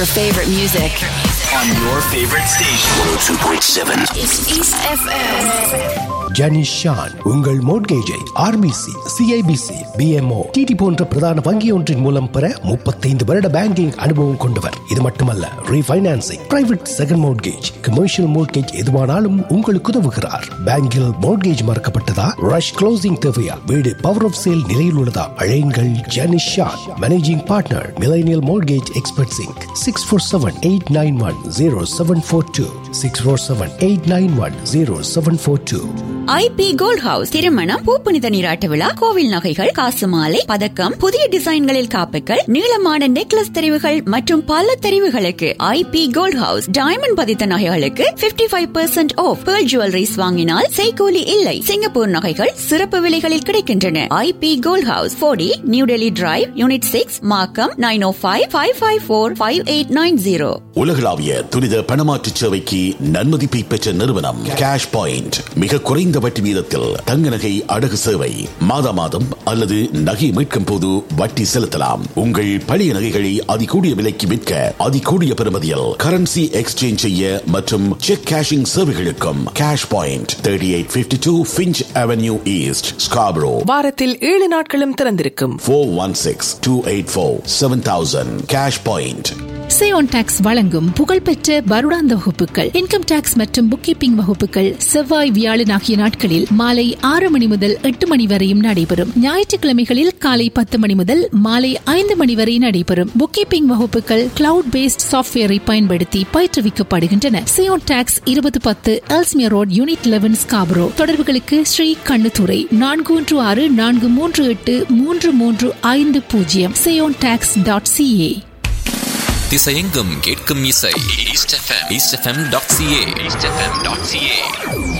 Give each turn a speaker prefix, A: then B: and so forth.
A: Your favorite music.
B: on your favorite station. 102.7.
A: It's East FM.
C: Janish Shan உங்கள் மோட்கேஜை RBC CIBC BMO TD போன்ற பிரதான வங்கி ஒன்றின் மூலம் பெற முப்பத்தைந்து வருட பேங்கிங் அனுபவம் கொண்டவர் இது மட்டுமல்ல refinancing private second mortgage commercial mortgage எதுவானாலும் உங்களுக்கு உதவுகிறார் பேங்கில் மோட்கேஜ் மறக்கப்பட்டதா ரஷ் க்ளோசிங் தேவையா வீடு பவர் ஆஃப் சேல் நிலையில் உள்ளதா அழையுங்கள் Janish Shan managing partner millennial mortgage expert சிங்க் six four seven eight nine one zero seven four two six four seven eight nine one zero seven four two
D: IP gold house திருமணம் பூப்புனித நீராட்டு விழா கோவில் நகைகள் காசு மாலை பதக்கம் புதிய டிசைன்களில் காப்புகள் நீளமான நெக்லஸ் தெரிவுகள் மற்றும் பல தெரிவுகளுக்கு ஐபி கோல்ட் ஹவுஸ் டைமண்ட் பதித்த நகைகளுக்கு 55% five percent off pearl jewelleries வாங்கினால் செய்கூலி இல்லை சிங்கப்பூர் நகைகள் சிறப்பு விலைகளில் கிடைக்கின்றன ஐபி கோல்ட் ஹவுஸ் போடி New Delhi Drive unit six Markham nine O five five five four five eight nine zero
E: உலகளாவிய துரித பணமாற்று சேவைக்கு நன்மதிப்பை பெற்ற நிறுவனம் கேஷ் பாயிண்ட் மிக குறைந்த வட்டி வீதத்தில் தங்க நகை அடகு சேவை மாதா மாதம் அல்லது நகை மீட்கும் போது வட்டி செலுத்தலாம் உங்கள் பழைய நகைகளை அதிகூடிய விலைக்கு விற்க அதிகூடிய பெறுமதியில் கரன்சி எக்ஸ்சேஞ்ச் செய்ய மற்றும் செக் கேஷிங் சேவைகளுக்கும் cash point thirty eight fifty two Finch Avenue East Scarborough
F: வாரத்தில் ஏழு நாட்களும் திறந்திருக்கும்
E: four one six two eight four seven thousand cash point
G: Seyon tax வழங்கும் புகழ்பெற்ற வருடாந்த வகுப்புகள் இன்கம் டாக்ஸ் மற்றும் புக் கீப்பிங் வகுப்புகள் செவ்வாய் வியாழன் ஆகிய நாட்களில் மாலை ஆறு மணி முதல் எட்டு மணி வரையும் நடைபெறும் ஞாயிற்றுக்கிழமைகளில் காலை பத்து மணி முதல் மாலை ஐந்து மணி வரை நடைபெறும் புக் கீப்பிங் வகுப்புகள் கிளவுட் பேஸ்ட் சாஃப்ட்வேரை பயன்படுத்தி பயிற்றுவிக்கப்படுகின்றன சேயோன் டாக்ஸ் இருபது பத்து Ellesmere road unit eleven Scarborough தொடர்புகளுக்கு ஸ்ரீ கண்ணுத்துறை நான்கு ஒன்று ஆறு நான்கு மூன்று எட்டு மூன்று மூன்று ஐந்து பூஜ்ஜியம் சேயோன் டாக்ஸ் டாட் சிஏ
H: திசையெங்கும் கேட்கும் இசை East FM East FM dot CA East FM dot CA